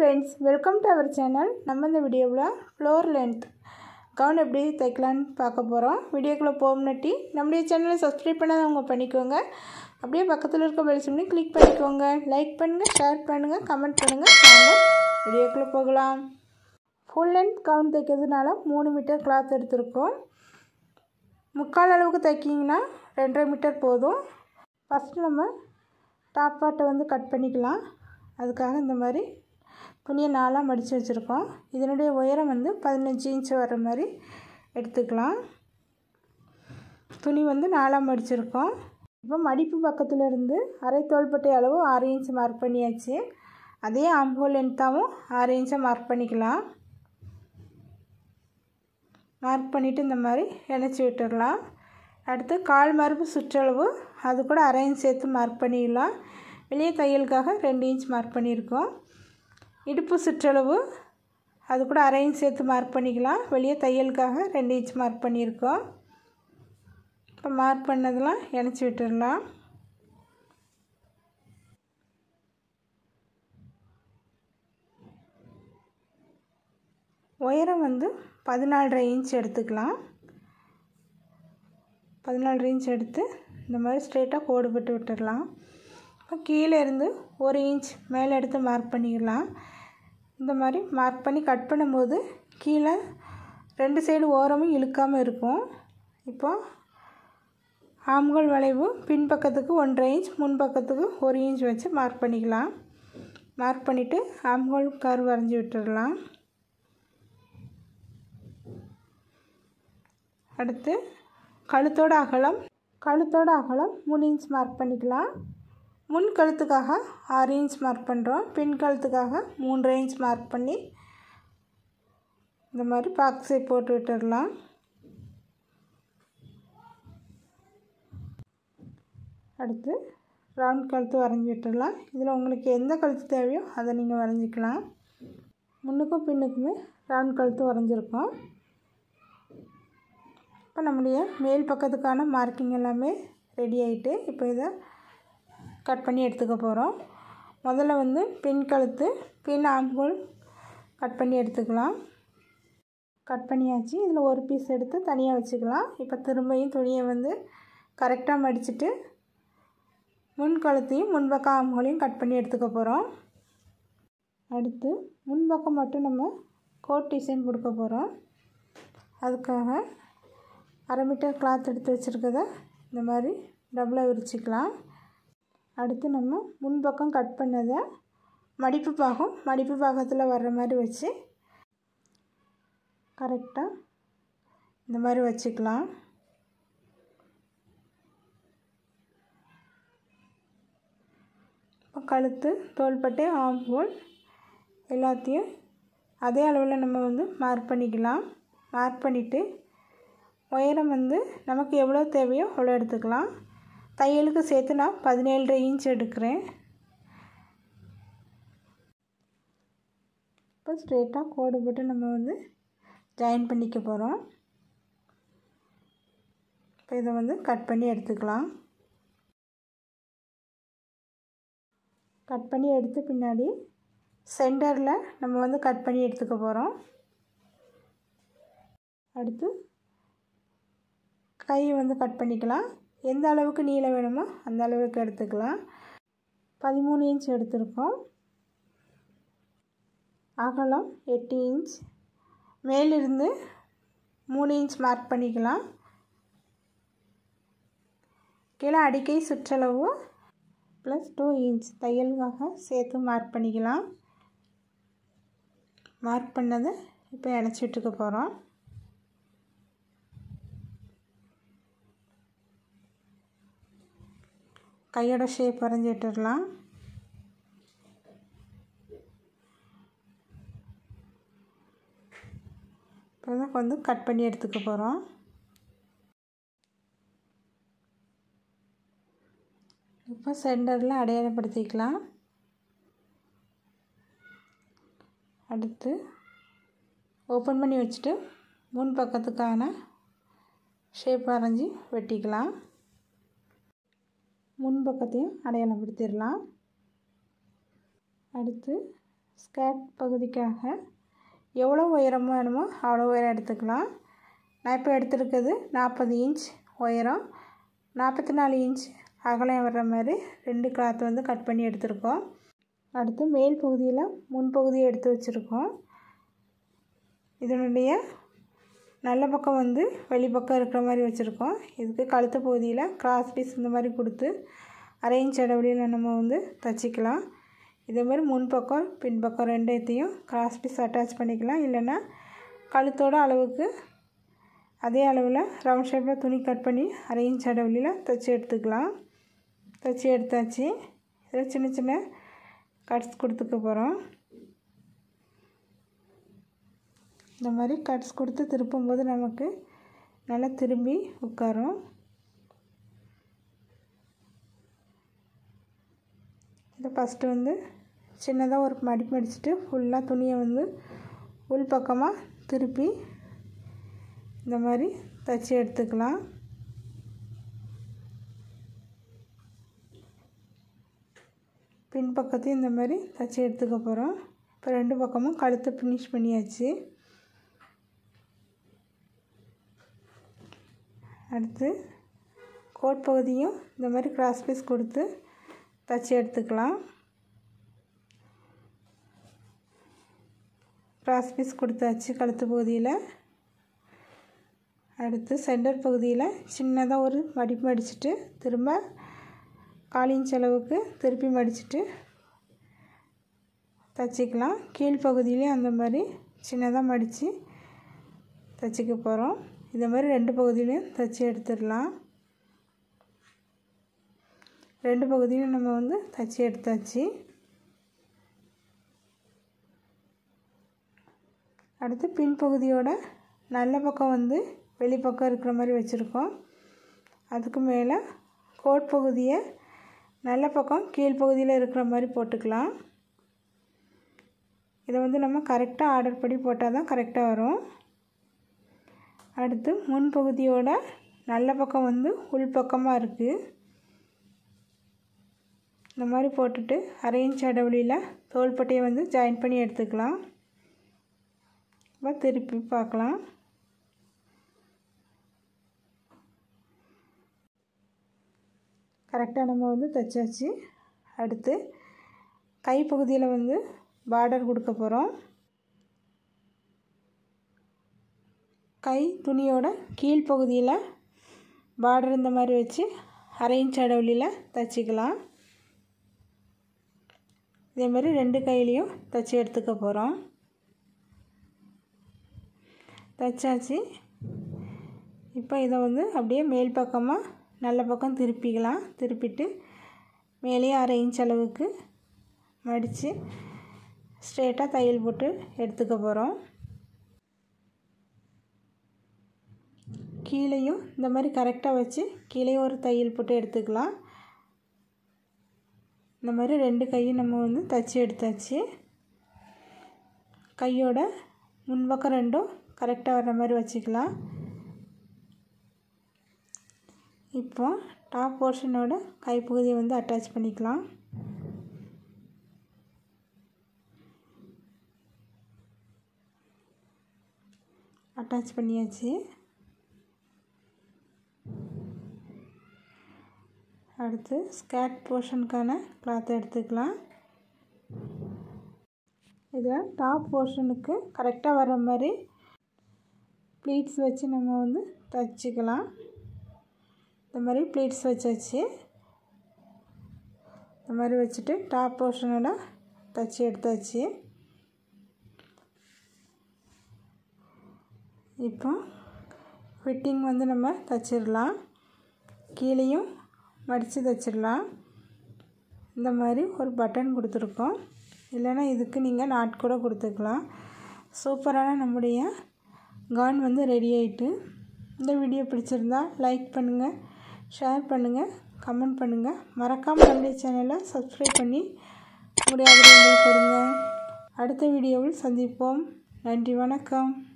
friends welcome to அவர் channel நம்ம இந்த வீடியோவில் ஃப்ளோர் லென்த் கவுன் எப்படி தைக்கலான்னு பார்க்க போகிறோம் வீடியோக்குள்ளே போகணுட்டி நம்முடைய சேனலை சப்ஸ்கிரைப் பண்ணாதவங்க பண்ணிக்கோங்க அப்படியே பக்கத்தில் இருக்க பெல் சிம்னி கிளிக் பண்ணிக்கோங்க லைக் பண்ணுங்கள் ஷேர் பண்ணுங்கள் கமெண்ட் பண்ணுங்கள் வாங்க வீடியோக்குள்ளே போகலாம் ஃபுல் லென்த் கவுன் தைக்கிறதுனால மூணு மீட்டர் கிளாத் எடுத்திருக்கோம் முக்கால் அளவுக்கு தைக்கிங்கன்னா ரெண்டரை மீட்டர் போதும் ஃபஸ்ட்டு நம்ம டாப் பார்ட்டை வந்து கட் பண்ணிக்கலாம் அதுக்காக இந்த மாதிரி துணியை நாலாக மடித்து வச்சுருக்கோம் இதனுடைய உயரம் வந்து பதினஞ்சு இன்ச்சு வர மாதிரி எடுத்துக்கலாம் துணி வந்து நாலாக மடிச்சிருக்கோம் இப்போ மடிப்பு பக்கத்தில் இருந்து அரை தோள்பட்டை அளவு ஆறு இன்ச் மார்க் பண்ணியாச்சு அதே ஆம்போல் லென்த்தாகவும் ஆறு இன்ச்சை மார்க் பண்ணிக்கலாம் மார்க் பண்ணிவிட்டு இந்த மாதிரி இணைச்சி விட்டுடலாம் அடுத்து கால் மரபு சுற்றளவு அது கூட அரை இன்ச் சேர்த்து மார்க் பண்ணிடலாம் வெளியே தையலுக்காக ரெண்டு இன்ச் மார்க் பண்ணியிருக்கோம் இடுப்பு சுற்றளவு அது கூட அரை இன்ச் சேர்த்து மார்க் பண்ணிக்கலாம் வெளியே தையலுக்காக ரெண்டு இன்ச் மார்க் பண்ணியிருக்கோம் இப்போ மார்க் பண்ணதெல்லாம் இணைச்சி விட்டுடலாம் உயரம் வந்து பதினாலரை இன்ச் எடுத்துக்கலாம் பதினாலரை இன்ச் எடுத்து இந்த மாதிரி ஸ்ட்ரெயிட்டாக கோடு போட்டு விட்டுடலாம் இப்போ கீழே இருந்து ஒரு இன்ச் மேலே எடுத்து மார்க் பண்ணிக்கலாம் இந்த மாதிரி மார்க் பண்ணி கட் பண்ணும்போது கீழே ரெண்டு சைடு ஓரமும் இழுக்காமல் இருக்கும் இப்போ ஆம்கோல் வளைவு பின்பக்கத்துக்கு ஒன்றரை இன்ச் முன்பக்கத்துக்கு ஒரு இன்ச் வச்சு மார்க் பண்ணிக்கலாம் மார்க் பண்ணிவிட்டு ஆம்கோல் கர் வரைஞ்சி விட்டுடலாம் அடுத்து கழுத்தோட அகலம் கழுத்தோட அகலம் மூணு இன்ச் மார்க் பண்ணிக்கலாம் முன் கழுத்துக்காக ஆறு இன்ச் மார்க் பண்ணுறோம் பின் கழுத்துக்காக மூன்றரை இன்ச் மார்க் பண்ணி இந்த மாதிரி பாக்ஸை போட்டு விட்டுடலாம் அடுத்து ரவுண்ட் கழுத்து வரைஞ்சி விட்டுடலாம் இதில் உங்களுக்கு எந்த கழுத்து தேவையோ அதை நீங்கள் வரைஞ்சிக்கலாம் முன்னுக்கும் பின்னுக்குமே ரவுண்ட் கழுத்து வரைஞ்சிருக்கோம் இப்போ நம்முடைய மேல் பக்கத்துக்கான மார்க்கிங் எல்லாமே ரெடி ஆகிட்டு இப்போ இதை கட் பண்ணி எடுத்துக்க போகிறோம் முதல்ல வந்து பின் கழுத்து பின் ஆம்பூல் கட் பண்ணி எடுத்துக்கலாம் கட் பண்ணியாச்சு இதில் ஒரு பீஸ் எடுத்து தனியாக வச்சுக்கலாம் இப்போ திரும்பியும் துணியை வந்து கரெக்டாக மடிச்சுட்டு முன் கழுத்தையும் முன்பக்கம் ஆம்புகளையும் கட் பண்ணி எடுத்துக்க போகிறோம் அடுத்து முன்பக்கம் மட்டும் நம்ம கோட் டிசைன் கொடுக்க போகிறோம் அதுக்காக அரை மீட்டர் கிளாத் எடுத்து வச்சுருக்கத இந்த மாதிரி டபுளாக விரிச்சிக்கலாம் அடுத்து நம்ம முன்பக்கம் கட் பண்ணதை மடிப்பு பாகம் மடிப்பு பாகத்தில் வர்ற மாதிரி வச்சு கரெக்டாக இந்த மாதிரி வச்சுக்கலாம் இப்போ கழுத்து தோள்பட்டை ஆம்போல் எல்லாத்தையும் அதே அளவில் நம்ம வந்து மார்க் பண்ணிக்கலாம் மார்க் பண்ணிவிட்டு உயரம் வந்து நமக்கு எவ்வளோ தேவையோ அவ்வளோ எடுத்துக்கலாம் தையலுக்கு சேர்த்து நான் பதினேழரை இன்ச் எடுக்கிறேன் இப்போ ஸ்ட்ரெயிட்டாக கோடு போட்டு நம்ம வந்து ஜாயின் பண்ணிக்க போகிறோம் இப்போ இதை வந்து கட் பண்ணி எடுத்துக்கலாம் கட் பண்ணி எடுத்த பின்னாடி சென்டரில் நம்ம வந்து கட் பண்ணி எடுத்துக்க போகிறோம் அடுத்து கை வந்து கட் பண்ணிக்கலாம் எந்த அளவுக்கு நீளம் வேணுமோ அந்த அளவுக்கு எடுத்துக்கலாம் பதிமூணு இன்ச் எடுத்திருக்கோம் அகலம் எட்டு இன்ச் மேலிருந்து மூணு இன்ச் மார்க் பண்ணிக்கலாம் கீழே அடிக்கை சுற்றளவு ப்ளஸ் டூ இன்ச் தையலுக்காக சேர்த்து மார்க் பண்ணிக்கலாம் மார்க் பண்ணதை இப்போ இணைச்சி விட்டுக்க போகிறோம் கையோட ஷேப் வரைஞ்சி விட்டுடலாம் இப்போ தான் வந்து கட் பண்ணி எடுத்துக்க போகிறோம் இப்போ சென்டரில் அடையாளப்படுத்திக்கலாம் அடுத்து ஓப்பன் பண்ணி வச்சுட்டு முன் பக்கத்துக்கான ஷேப் வரைஞ்சி வெட்டிக்கலாம் முன்பக்கத்தையும் அடையாளப்படுத்திடலாம் அடுத்து ஸ்கர்ட் பகுதிக்காக எவ்வளோ உயரம் வேணுமோ அவ்வளோ உயரம் எடுத்துக்கலாம் நான் இப்போ எடுத்துருக்கிறது நாற்பது இன்ச் உயரம் நாற்பத்தி நாலு இன்ச் அகலம் வர்ற மாதிரி ரெண்டு கிளாத் வந்து கட் பண்ணி எடுத்திருக்கோம் அடுத்து மேல் பகுதியில் முன்பகுதியை எடுத்து வச்சுருக்கோம் இதனுடைய நல்ல பக்கம் வந்து வெளிப்பக்கம் இருக்கிற மாதிரி வச்சுருக்கோம் இதுக்கு கழுத்து பகுதியில் கிராஸ் பீஸ் இந்த மாதிரி கொடுத்து அரை இன்ச் இடைவெளியில் நம்ம வந்து தச்சிக்கலாம் இதேமாதிரி முன்பக்கம் பின்பக்கம் ரெண்டுத்தையும் கிராஸ் பீஸ் அட்டாச் பண்ணிக்கலாம் இல்லைன்னா கழுத்தோட அளவுக்கு அதே அளவில் ரவுண்ட் ஷேப்பில் துணி கட் பண்ணி அரை இன்ச் இடைவெளியில் தைச்சி எடுத்துக்கலாம் தைச்சி எடுத்தாச்சு இதில் சின்ன சின்ன கட்ஸ் கொடுத்துக்க போகிறோம் இந்த மாதிரி கட்ஸ் கொடுத்து திருப்பும்போது நமக்கு நல்லா திரும்பி உட்காரும் இதை ஃபஸ்ட்டு வந்து சின்னதாக ஒரு மடிப்பு மடிச்சுட்டு ஃபுல்லாக துணியை வந்து உள் பக்கமாக திருப்பி இந்த மாதிரி தைச்சி எடுத்துக்கலாம் பின்பக்கத்தையும் இந்த மாதிரி தைச்சி எடுத்துக்க போகிறோம் இப்போ ரெண்டு பக்கமும் கழுத்தை ஃபினிஷ் பண்ணியாச்சு அடுத்து கோட் பகுதியும் இந்த மாதிரி கிராஸ் பீஸ் கொடுத்து தைச்சி எடுத்துக்கலாம் கிராஸ் பீஸ் கொடுத்தாச்சு கழுத்து பகுதியில் அடுத்து சென்டர் பகுதியில் சின்னதாக ஒரு மடிப்பு மடிச்சுட்டு திரும்ப கால் இன்ச் அளவுக்கு திருப்பி மடிச்சுட்டு தைச்சிக்கலாம் கீழ்ப்பகுதியிலையும் அந்த மாதிரி சின்னதாக மடித்து தைச்சிக்க போகிறோம் இந்த மாதிரி ரெண்டு பகுதியிலையும் தைச்சி எடுத்துடலாம் ரெண்டு பகுதியிலும் நம்ம வந்து தைச்சி எடுத்தாச்சு அடுத்து பின்பகுதியோட நல்ல பக்கம் வந்து வெளிப்பக்கம் இருக்கிற மாதிரி வச்சுருக்கோம் அதுக்கு மேலே கோட் பகுதியை நல்ல பக்கம் கீழ்ப்பகுதியில் இருக்கிற மாதிரி போட்டுக்கலாம் இதை வந்து நம்ம கரெக்டாக ஆர்டர் படி போட்டால் தான் கரெக்டாக வரும் அடுத்து முன்பகுதியோட நல்ல பக்கம் வந்து உள்பக்கமாக இருக்குது இந்த மாதிரி போட்டுட்டு அரை இன்ச் இடைவெளியில் தோள்பட்டையை வந்து ஜாயின் பண்ணி எடுத்துக்கலாம் இப்போ திருப்பி பார்க்கலாம் கரெக்டாக நம்ம வந்து தைச்சாச்சு அடுத்து கைப்பகுதியில் வந்து பார்டர் கொடுக்க போகிறோம் கை துணியோட கீழ்ப்பகுதியில் பார்டர் இந்த மாதிரி வச்சு அரை இன்ச் இடைவெளியில் தைச்சிக்கலாம் இதேமாரி ரெண்டு கையிலையும் தைச்சி எடுத்துக்க போகிறோம் தைச்சாச்சு இப்போ இதை வந்து அப்படியே மேல் பக்கமாக நல்ல பக்கம் திருப்பிக்கலாம் திருப்பிட்டு மேலேயே அரை இன்ச் அளவுக்கு மடித்து ஸ்ட்ரெயிட்டாக தையல் போட்டு எடுத்துக்க போகிறோம் கீழேயும் இந்த மாதிரி கரெக்டாக வச்சு கீழேயும் ஒரு தையல் போட்டு எடுத்துக்கலாம் இந்த மாதிரி ரெண்டு கையும் நம்ம வந்து தைச்சி எடுத்தாச்சு கையோட முன்பக்கம் ரெண்டும் கரெக்டாக வர்ற மாதிரி வச்சுக்கலாம் இப்போ டாப் போர்ஷனோட கைப்பகுதியை வந்து அட்டாச் பண்ணிக்கலாம் அட்டாச் பண்ணியாச்சு அடுத்து ஸ்கேட் போர்ஷனுக்கான கிளாத்தை எடுத்துக்கலாம் இதை டாப் போர்ஷனுக்கு கரெக்டாக வர மாதிரி ப்ளீட்ஸ் வச்சு நம்ம வந்து தைச்சிக்கலாம் இந்த மாதிரி ப்ளீட்ஸ் வச்சாச்சு இந்த மாதிரி வச்சுட்டு டாப் போர்ஷனோட தைச்சி எடுத்தாச்சு இப்போ ஃபிட்டிங் வந்து நம்ம தைச்சிடலாம் கீழேயும் மடித்து தைச்சிடலாம் இந்த மாதிரி ஒரு பட்டன் கொடுத்துருக்கோம் இல்லைன்னா இதுக்கு நீங்கள் நாட் கூட கொடுத்துக்கலாம் சூப்பரான நம்முடைய கான் வந்து ரெடி ஆகிட்டு இந்த வீடியோ பிடிச்சிருந்தா லைக் பண்ணுங்கள் ஷேர் பண்ணுங்கள் கமெண்ட் பண்ணுங்கள் மறக்காமல் நம்முடைய சேனலை சப்ஸ்கிரைப் பண்ணி உங்களுடைய ஆதரவுகள் கொடுங்க அடுத்த வீடியோவில் சந்திப்போம் நன்றி வணக்கம்